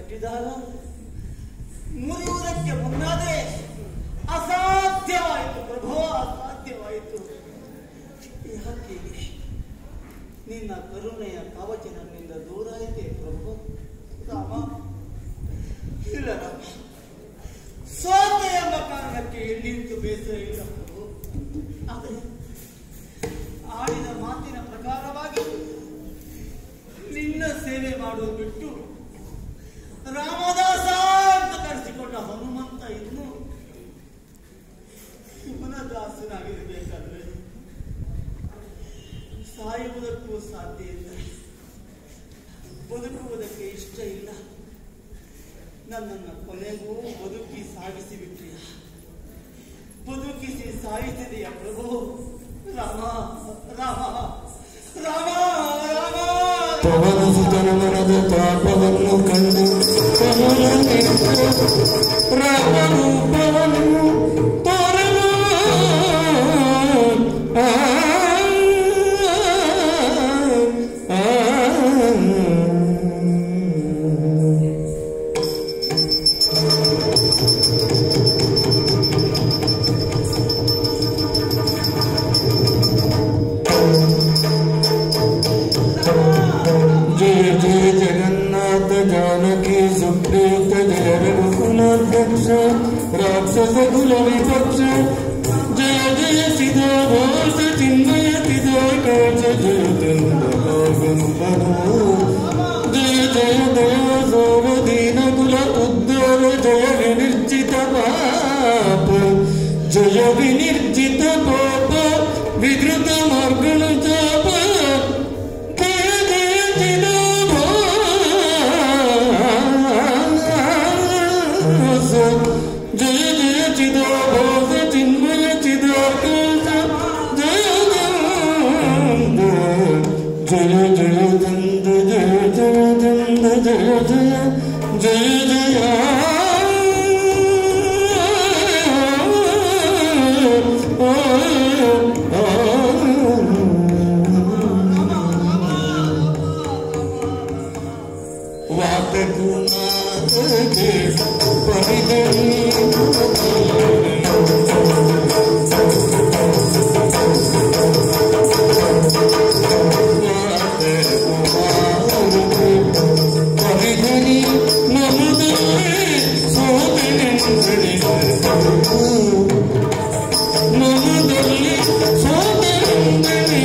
ಕಟ್ಟಿದಾಗ ಮುರಿಯುವುದಕ್ಕೆ ಮುನ್ನಾದರೆ ಅಸಾಧ್ಯವಾಯಿತು ಪ್ರಭು ಅಸಾಧ್ಯವಾಯಿತು ಯಾಕೆ ನಿನ್ನ ಕರುಣೆಯ ಕವಚ ನನ್ನಿಂದ ದೂರ ಆಯಿತೆ ಪ್ರಭು ರಾಮ ಇಲ್ಲ ರಾಮ ಸೋತೆ ಎಂಬ ಕಾರಣಕ್ಕೆ ಎಲ್ಲಿಂತು ಬೇಸರ ಇಲ್ಲ ಪ್ರಭು ಆದರೆ ಆಡಿದ ಮಾತಿನ ಪ್ರಕಾರವಾಗಿ ನಿನ್ನ ಸೇವೆ ಮಾಡುವುದು ಬಿಟ್ಟು ರಾಮದಾಸ ಅಂತ ಕರೆಸಿಕೊಂಡ ಹನುಮಂತ ಇನ್ನು ಇವನ ದಾಸನಾಗಿರಬೇಕಾದ್ರೆ ಸಾಯುವುದಕ್ಕೂ ಸಾಧ್ಯ ಇಲ್ಲ ಬದುಕುವುದಕ್ಕೆ ಇಷ್ಟ ಇಲ್ಲ ನನ್ನನ್ನು ಕೊನೆಗೂ ಬದುಕಿ ಸಾಗಿಸಿ ಬಿಟ್ಟಿಯ ಬದುಕಿಸಿ ಸಾಯಿಸಿದೆಯ ಪ್ರಭು ರಾಮ ರಾಮ ರಾಮ ರಾಮ ಪವನ ಸುತನ ಮನದ ತಾಪವನ್ನು ಕಂಡು ಕಮಲನಿಟ್ಟು ರಾಮರೂಪವನ್ನು ತೋರಲು ಆ, ಆ, ಆ. जय जय जगन्नाथ जानकी सुप्रीत जय रघुकुलाध्यक्ष राक्षस कुल विपक्ष जय जय सिदा भोज चिन्मय पिदाकाश जय चन्द्रकागम्बरो जय जय दया सोम दीन कुल उद्धार जय विनिर्जित पाप जय विनिर्जित पाप विधृत मार्गण जाप जय जय चिदाभास जय जय चिदाभास चिन्मय चिदाकाश जय नन्द जय जय नन्द जय जय नन्द जय जय जय ವಾತಗುಣಾಗೆ ಪರಿಧರಿ ನಮದಲ್ಲಿ ಸೋದರಿ ನಮದಲ್ಲಿ ಸೋದರಿ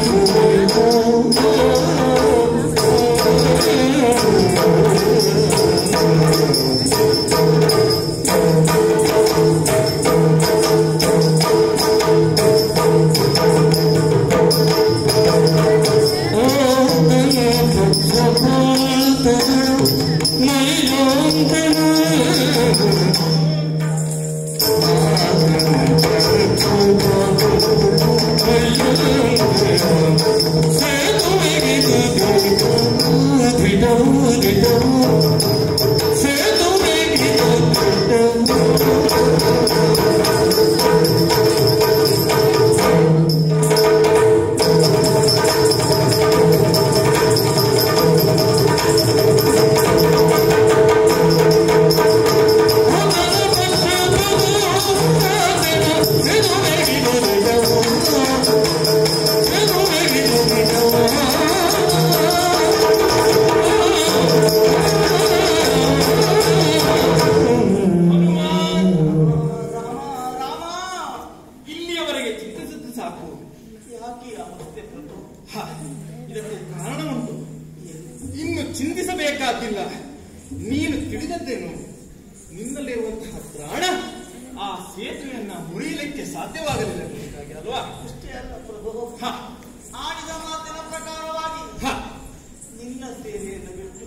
ರಾಮ ರಾಮ ಇಲ್ಲಿಯವರೆಗೆ ಚಿಂತಿಸಿದ್ದು ಸಾಕು ಯಾಕೆ ಈ ಅವಸ್ಥೆ ಪ್ರಭು ಹ, ಇದಕ್ಕೆ ಕಾರಣ ಉಂಟು ಇನ್ನು ಚಿಂತಿಸಬೇಕಾಗಿಲ್ಲ ನೀನು ತಿಳಿದದ್ದೇನು ನಿನ್ನಲ್ಲಿರುವಂತಹ ಪ್ರಾಣ ಆ ಸೇತುವೆಯನ್ನ ಮುರಿಯಲಿಕ್ಕೆ ಸಾಧ್ಯವಾಗಲಿಲ್ಲ ನಿನಗಾಗಿ ಅಲ್ವಾ ಅಷ್ಟೇ ಅಲ್ಲ ಪ್ರಭು ಹ, ಆಡಿದ ಮಾತಿನ ಪ್ರಕಾರವಾಗಿ ಹ, ನಿನ್ನ ಸೇವೆಯನ್ನು ಬಿಟ್ಟು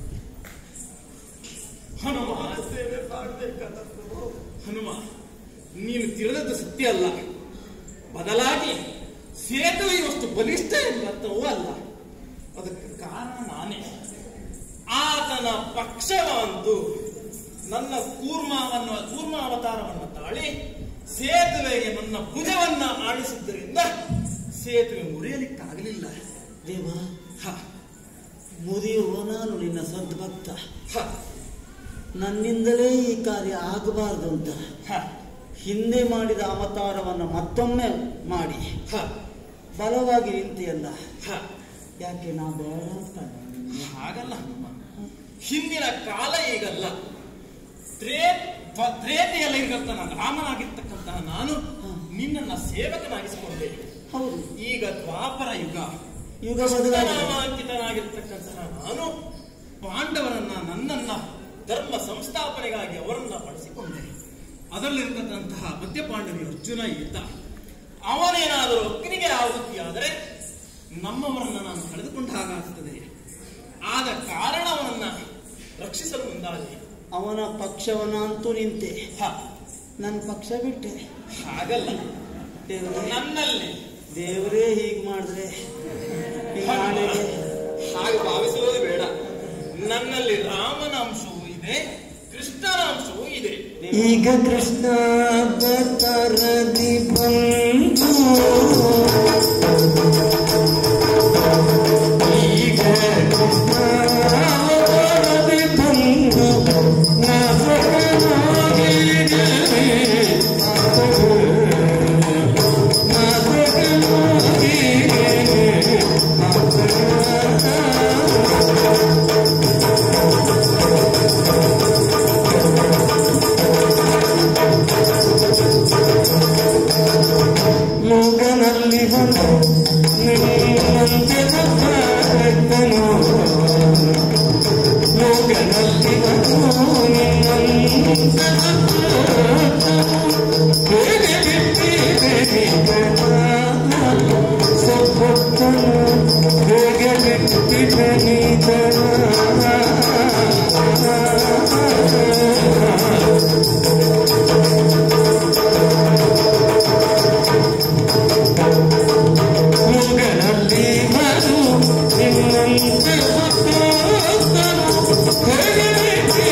ಹನುಮ ಅವನ ಸೇವೆ ಮಾಡಬೇಕಲ್ಲ ಪ್ರಭು ಹನುಮ ನೀನು ತಿಳಿದದ್ದು ಸತ್ಯ ಅಲ್ಲ ಬದಲಾಗಿ ಸೇತುವೆಯಷ್ಟು ಬಲಿಷ್ಠ ಎಂಬರ್ಥವೂ ಅಲ್ಲ ಅದಕ್ಕೆ ಕಾರಣ ನಾನೇ ಆತನ ಪಕ್ಷವಂತೂ ನನ್ನ ಕೂರ್ಮವನ್ನು ಕೂರ್ಮ ಅವತಾರವನ್ನು ತಾಳಿ ಸೇತುವೆಗೆ ನನ್ನ ಭುಜವನ್ನ ಆಡಿಸಿದ್ದರಿಂದ ಸೇತುವೆ ಮುರಿಯಲಿಕ್ಕಾಗಲಿಲ್ಲ ದೇವ ಹ, ಮುರಿಯುವ ನಾನು ನಿನ್ನ ಸದ್ಭಕ್ತ ಹ, ನನ್ನಿಂದಲೇ ಈ ಕಾರ್ಯ ಆಗಬಾರದು ಅಂತ ಹ, ಹಿಂದೆ ಮಾಡಿದ ಅವತಾರವನ್ನು ಮತ್ತೊಮ್ಮೆ ಮಾಡಿ ಹ, ಬಲವಾಗಿ ನಿಂತೆಯಲ್ಲ ಹ. ಯಾಕೆ ನಾ ಬೇಡ ಅಂತ ಹಾಗಲ್ಲ ಹನುಮ ಹಿಂದಿನ ಕಾಲ ಈಗಲ್ಲ ತ್ರೇ ತ್ವ- ತ್ರೇತೆಯಲ್ಲಿ ಇರತಕ್ಕಂಥ ರಾಮನಾಗಿರ್ತಕ್ಕಂತಹ ನಾನು ನಿನ್ನನ್ನ ಸೇವಕನಾಗಿಸಿಕೊಂಡೆ ಹೌದು ಈಗ ದ್ವಾಪರ ಯುಗ ಯುಗ ಬದಲಾಗಿದೆ ನಾಮಾಂಕಿತನಾಗಿರ್ತಕ್ಕಂತಹ ನಾನು ಪಾಂಡವರನ್ನ ನನ್ನನ್ನ ಧರ್ಮ ಸಂಸ್ಥಾಪನೆಗಾಗಿ ಅವರನ್ನ ಬಳಸಿಕೊಂಡೆ ಅದರಲ್ಲಿರ್ತಕ್ಕಂತಹ ಮಧ್ಯ ಪಾಂಡವಿ ಅರ್ಜುನ ಇದ್ದ ಅವನೇನಾದರೂ ಅಗ್ನಿಗೆ ಆಹುತಿಯಾದರೆ ನಮ್ಮವರನ್ನ ನಾನು ಕಳೆದುಕೊಂಡ ಹಾಗಾಗ್ತದೆ ಆದ ಕಾರಣ ಅವನನ್ನ ರಕ್ಷಿಸಲು ಮುಂದಾದೆ ಅವನ ಪಕ್ಷವನ್ನ ಅಂತೂ ನಿಂತೆ ಹ, ನನ್ನ ಪಕ್ಷ ಬಿಟ್ಟೆ ಹಾಗಲ್ಲ ದೇವರೇ ನನ್ನಲ್ಲಿ ದೇವರೇ ಹೀಗೆ ಮಾಡಿದ್ರೆ ಈ ನಾಳೆಗೆ ಹಾಗೆ ಭಾವಿಸುವುದು ಬೇಡ ನನ್ನಲ್ಲಿ ರಾಮನ ಅಂಶವೂ ಇದೆ ಕೃಷ್ಣನ ಅಂಶವೂ ಇದೆ ಈಗ ಕೃಷ್ಣ ಬತರದಿ ಬಂದು ಈಗ ಕೃಷ್ಣ ಬತರದಿ ಬಂದು ನಾಸಕನಾಗಿದೆ. ನಾಸಕನಾಗಿದೆ. ಮೂಗನಲ್ಲಿ ಬಂದು ನಿನ್ನಂತೆ ಸತ್ತನು ಮೂಗನಲ್ಲಿ ಬಂದು ನಿನ್ನಂತೆ ಹೇಗೆ ಬಿಟ್ಟಿದೆ ಸೊಪ್ಪತ್ತನು ಹೇಗೆ ಬಿಟ್ಟಿದೆ ಮೂಗನಲ್ಲಿ ಬರು ನಿನ್ನಂತೆ ಸತ್ತನು ಹೇಗೆ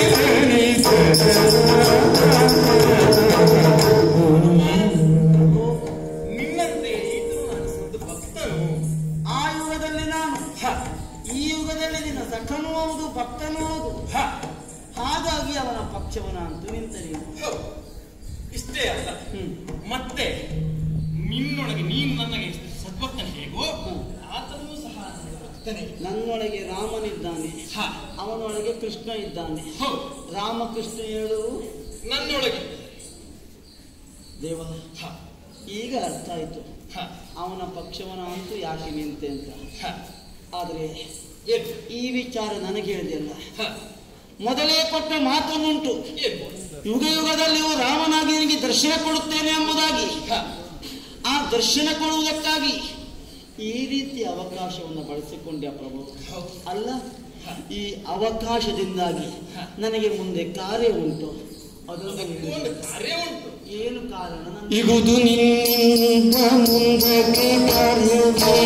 ನಿನ್ನಂತೆ ಈತನು ನಾನು ಸಂತ ಭಕ್ತನು ಆ ಯುಗದಲ್ಲಿ ನಾನು ಹ, ಈ ಯುಗದಲ್ಲಿ ನಿನ್ನ ಸಖನೂ ಹೌದು ಭಕ್ತನೂ ಹೌದು ಹ, ಹಾಗಾಗಿ ಅವನ ಪಕ್ಷವನ್ನ ಅಂತೂ ನಿಂತ ನೀನು ಹೌದು. ಇಷ್ಟೇ ಅಲ್ಲ ಹ್ಮ್. ಮತ್ತೆ ನಿನ್ನೊಳಗೆ ನೀನು ನನಗೆ ಸದ್ಭಕ್ತನ ಹೇಗೋ ಹ್ಮ್. ಆತನೂ ಸಹ ನನಗೆ ಭಕ್ತನೇ ನನ್ನೊಳಗೆ ರಾಮನಿದ್ದಾನೆ ಹ, ಅವನೊಳಗೆ ಕೃಷ್ಣ ಇದ್ದಾನೆ ಹೌದು ರಾಮಕೃಷ್ಣ ಹೇಳು ನನ್ನೊಳಗೆ ದೇವ ಹ, ಈಗ ಅರ್ಥ ಆಯ್ತು ಹ, ಅವನ ಪಕ್ಷವನ್ನ ಅಂತೂ ಯಾಕೆ ನಿಂತೆ ಅಂತ ಹ. ಆದ್ರೆ ಏನು ಈ ವಿಚಾರ ನನಗೆ ಹೇಳಿದೆಯಲ್ಲ ಹ, ಮೊದಲೇ ಕೊಟ್ಟ ಮಾತನ್ನುಂಟು ಏನು ಯುಗ ಯುಗದಲ್ಲಿಯೂ ರಾಮನಾಗಿ ನಿನಗೆ ದರ್ಶನ ಕೊಡುತ್ತೇನೆ ಎಂಬುದಾಗಿ ಹ, ಆ ದರ್ಶನ ಕೊಡುವುದಕ್ಕಾಗಿ ಈ ರೀತಿ ಅವಕಾಶವನ್ನು ಬಳಸಿಕೊಂಡ್ಯ ಪ್ರಭು ಹೌದು ಅಲ್ಲ ಈ ಅವಕಾಶದಿಂದಾಗಿ ನನಗೆ ಮುಂದೆ ಕಾರ್ಯ ಉಂಟು ಅದೊಂದು ಅದಕ್ಕೂ ಹೇಳು. ಒಂದು ಕಾರ್ಯ ಉಂಟು ಏನು ಕಾರಣ ನನ್ನ ಇಗುದು ನಿನ್ನಿಂದ ಮುಂದಕ್ಕೆ ಕಾರ್ಯವೇ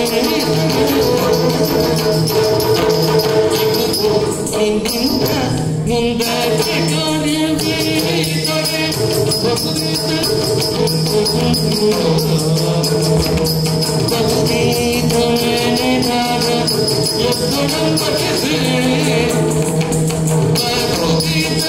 ನಿನ್ನಿಂದ ಮುಂದಕ್ಕೆ ಕಾರ್ಯವೇ ತೊರೆ ಬಹುದೀತ ಮೇಲೆನಾದ ಎತ್ತಡಂಬಕ್ಕೆ ಬಹುದೀತ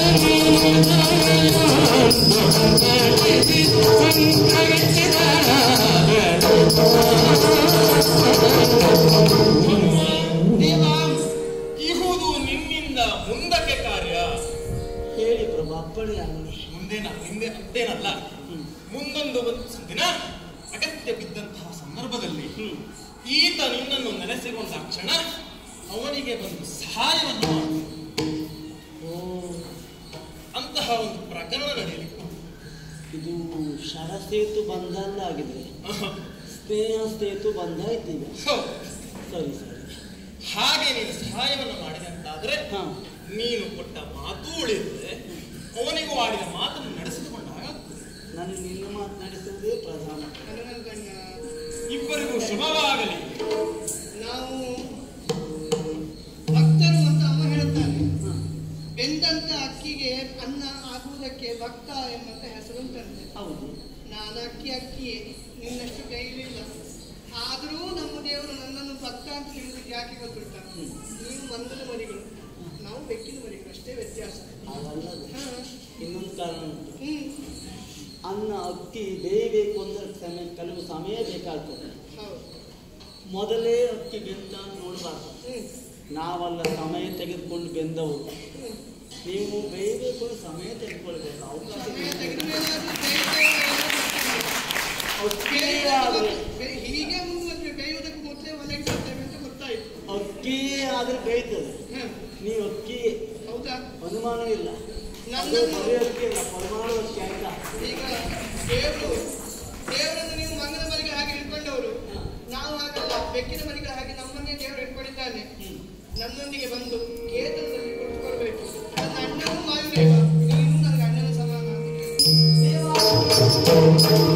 ದೇವ ಇಹುದು ನಿನ್ನಿಂದ ಮುಂದಕ್ಕೆ ಕಾರ್ಯ ಹೇಳಿ ಪ್ರಭು ಅಪ್ಪಣೆ ಆಗಲಿ ಮುಂದೇನ ಹಿಂದೆ ಅಂತೇನಲ್ಲ ಹ್ಮ್. ಮುಂದೊಂದು ಒಂದು ದಿನ ಅಗತ್ಯ ಬಿದ್ದಂತಹ ಸಂದರ್ಭದಲ್ಲಿ ಈತ ನಿನ್ನನ್ನು ನೆನೆಸಿಕೊಂಡ ಕ್ಷಣ ಅವನಿಗೆ ಒಂದು ಸಹಾಯವನ್ನು ಮಾಡು. ಓ ಅಂತಹ ಒಂದು ಪ್ರಕರಣ ನಡೆಯಲಿಕ್ಕೆ ಇದು ಶರಸೇತು ಬಂಧ ಅಲ್ಲ ಆಗಿದ್ರೆ ಸ್ನೇಹ ಸೇತು ಬಂಧ ಇದ್ದೀಗ ಹೌದು. ಸರಿ ಸರಿ ಹಾಗೆ ನೀನು ಸಹಾಯವನ್ನು ಮಾಡಿದೆ ಅಂತಾದ್ರೆ ಹಾ ನೀನು ಕೊಟ್ಟ ಮಾತು ಉಳಿಯುತ್ತದೆ ಅವನಿಗೂ ಆಡಿದ ಮಾತನ್ನು ನಡೆಸಿಕೊಂಡ ಹಾಗಾಗ್ತದೆ ನಾನು ನಿನ್ನ ಮಾತನಾಡಿಸುವುದೇ ಪ್ರಧಾನ ಇಬ್ಬರಿಗೂ ಶುಭವಾಗಲಿ ನಾವು ಭಕ್ತರು ಅಂತ ಅವ ಹೇಳುತ್ತಾನೆ ಹಾ. ಬೆಂದಂತ ಅಕ್ಕಿಗೆ ಅನ್ನ ಆಗುವುದಕ್ಕೆ ಭಕ್ತ ಎಂಬಂತ ಹೆಸರುಂಟಂತೆ ಹೌದು ನಾನು ಅಕ್ಕಿ ಅಕ್ಕಿಯೇ ನಿನ್ನಷ್ಟು ಕೈಲಿಲ್ಲ ಆದರೂ ನಮ್ಮ ದೇವರು ನನ್ನನ್ನು ಭಕ್ತ ಅಂತ ತಿಳಿದಕ್ಕೆ ಯಾಕೆ ಗೊತ್ತುಂಟ ನೀವು ಮಂಗಲ ಮರಿಗಳು ನಾವು ಬೆಕ್ಕಿನ ಮರಿಗಳು ಅಷ್ಟೇ ವ್ಯತ್ಯಾಸ ಅದಲ್ಲದೆ ಹಾ. ಇನ್ನೊಂದು ಕಾರಣ ಉಂಟು ಹ್ಮ್ ಅನ್ನ ಅಕ್ಕಿ ಬೇಯಬೇಕು ಅಂದ್ರೆ ಸಮಯ ಕೆಲವು ಸಮಯ ಬೇಕಾಗ್ತದೆ ಹೌದು ಮೊದಲೇ ಅಕ್ಕಿ ಬೆಂತ ನೋಡಬಾರ್ದು ಹ್ಮ್ ನಾವಲ್ಲ ಸಮಯ ತೆಗೆದುಕೊಂಡು ಬೆಂದವರು ಹ್ಮ್ ನೀವು ಬೇಯಬೇಕು ಅಂದ್ರೆ ಸಮಯ ತೆಗೆದುಕೊಳ್ಬೇಕು ಅವಕಾಶ ಸಮಯ ತೆಗೆದ ಬೇಕು. ಅಕ್ಕಿ ಮೇಲೆ ಆದರೆ ಹೀಗೆ ಮುಂದುವರೆದ್ರೆ ಬೇಯುವುದಕ್ಕೂ ಮೊದಲೇ ಒಲೆಗೆ ಬರ್ತೇವೆ ಅಂತ ಗೊತ್ತಾಯ್ತು ಅಕ್ಕಿ ಆದ್ರೆ ಬೇಯ್ತದೆ ಹ, ನೀವು ಅಕ್ಕಿ ಹೌದಾ ಅನುಮಾನವಿಲ್ಲ ಅದು ನನ್ನನ್ನು- ಬರೀ ಅಕ್ಕಿ ಅಲ್ಲ ಪರಮಾಣು ಅಕ್ಕಿ ಆಯ್ತಾ ಈಗ ದೇವರು ದೇವರನ್ನು ನೀವು ಮಂಗನ ಮರಿಗೆ ಹಾಗೆ ಇಟ್ಕೊಂಡವರು ನಾವು ಹಾಗಲ್ಲ ಬೆಕ್ಕಿನ ಮರಿಗೆ ಹಾಗೆ ನಮ್ಮನ್ನೇ ದೇವರು ಇಟ್ಕೊಂಡಿದ್ದಾನೆ ನನ್ನೊಂದಿಗೆ ಬಂದು ಕೇತನದಲ್ಲಿ ಕುಳಿತುಕೊಳ್ಬೇಕು ನನ್ನ ಅಣ್ಣನೂ ಮಾಯುದೇವ ನೀನು ನನಗೆ ಅಣ್ಣನ ಸಮಾನ ದೇವ